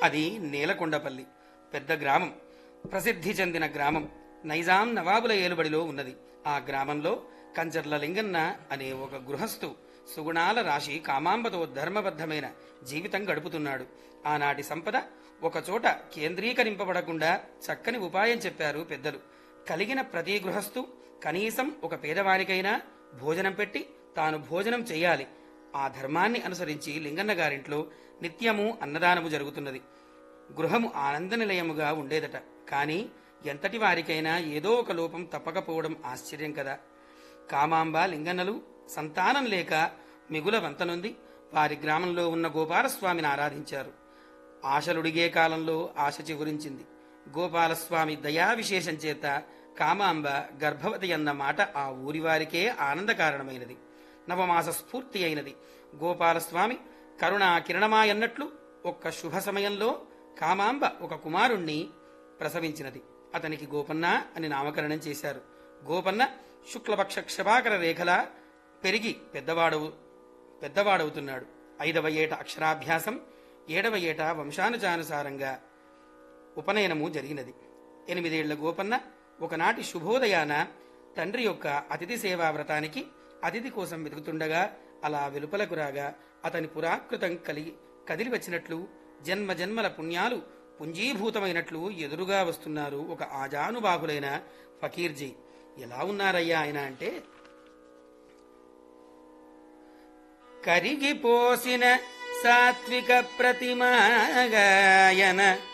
అది నేలకొండపల్లి పెద్ద గ్రామం ప్రసిద్ధి చెందిన గ్రామం నైజాం నవాబుల ఏలుబడిలో ఉన్నది ఆ గ్రామంలో కంచర్ల లింగన్న అనే ఒక గృహస్థు సుగుణాల రాశి కామాంబతో ధర్మబద్ధమైన జీవితం గడుపుతున్నాడు ఆనాటి సంపద ఒకచోట కేంద్రీకరింపబడకుండా చక్కని ఉపాయం చెప్పారు పెద్దలు కలిగిన ప్రతి గృహస్థు కనీసం ఒక పేదవానికైనా భోజనం పెట్టి తాను భోజనం చేయాలి ఆ ధర్మాన్ని అనుసరించి లింగన్న గారింట్లో నిత్యము అన్నదానము జరుగుతున్నది గృహము ఆనంద నిలయముగా ఉండేదట కాని ఎంతటి వారికైనా ఏదో ఒక లోపం తప్పకపోవడం ఆశ్చర్యం కదా కామాంబ లింగన్నలు సంతానం లేక మిగుల వంతనుంది వారి గ్రామంలో ఉన్న గోపాలస్వామిని ఆరాధించారు ఆశలుడిగే కాలంలో ఆశ చిగురించింది గోపాలస్వామి దయా విశేషం చేత కామాంబ గర్భవతి అన్న మాట ఆ ఊరి వారికే ఆనంద కారణమైనది నవమాస స్ఫూర్తి అయినది గోపాలస్వామి కరుణా కిరణమాయన్నట్లు ఒక్క శుభ సమయంలో కామాంబ ఒక కుమారుణ్ణి ప్రసవించినది అతనికి గోపన్న అని నామకరణం చేశారు గోపన్న శుక్లపక్ష క్షపాకర రేఖలా పెరిగి పెద్దవాడవు పెద్దవాడవుతున్నాడు ఐదవ ఏట అక్షరాభ్యాసం ఏడవ ఏట వంశానుజానుసారంగా ఉపనయనము జరిగినది ఎనిమిదేళ్ల గోపన్న ఒకనాటి శుభోదయాన తండ్రి యొక్క అతిథి సేవా వ్రతానికి అతిథి కోసం వెతుకుతుండగా అలా వెలుపలకు రాగా అతని పురాకృతం కలిగి కదిలి వచ్చినట్లు జన్మ జన్మల పుణ్యాలు పుంజీభూతమైనట్లు ఎదురుగా వస్తున్నారు ఒక ఆజానుబాహులైన ఫకీర్జీ ఎలా ఉన్నారయ్యా ఆయన అంటే కరిగిపోసిన సాత్విక ప్రతిమాగాయన